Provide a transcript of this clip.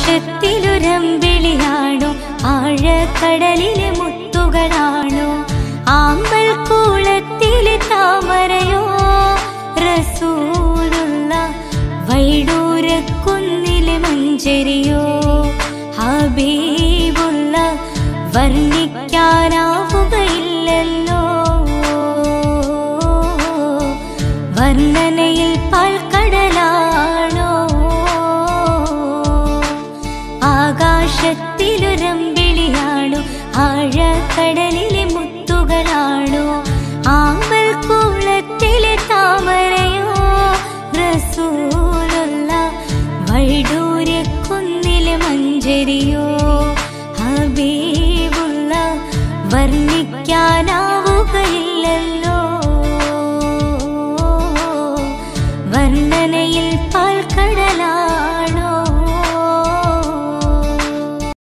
ആകാശത്തിലുരമ്പിളിയാണോ ആഴക്കടലിലെ മുത്തുകളാണോ ആമ്പൽ കൂളത്തിലെ താമരയോ റസൂലുള്ള വൈഡൂരക്കുന്നിലെ മഞ്ചരിയോ ഹബീബുള്ള വർണ്ണിക്കാനാവുകയില്ലല്ലോ വർണ്ണനയിൽ പാൽക്കടലാണോ ആകാശത്തിലുരമ്പിളിയാണോ ആഴക്കടലിലെ മുത്തുകളാണോ ആമ്പൽ കൂളത്തിലെ താമരയോ റസൂലുള്ള വൈഡൂര്യക്കുന്നിലെ മഞ്ചരിയോ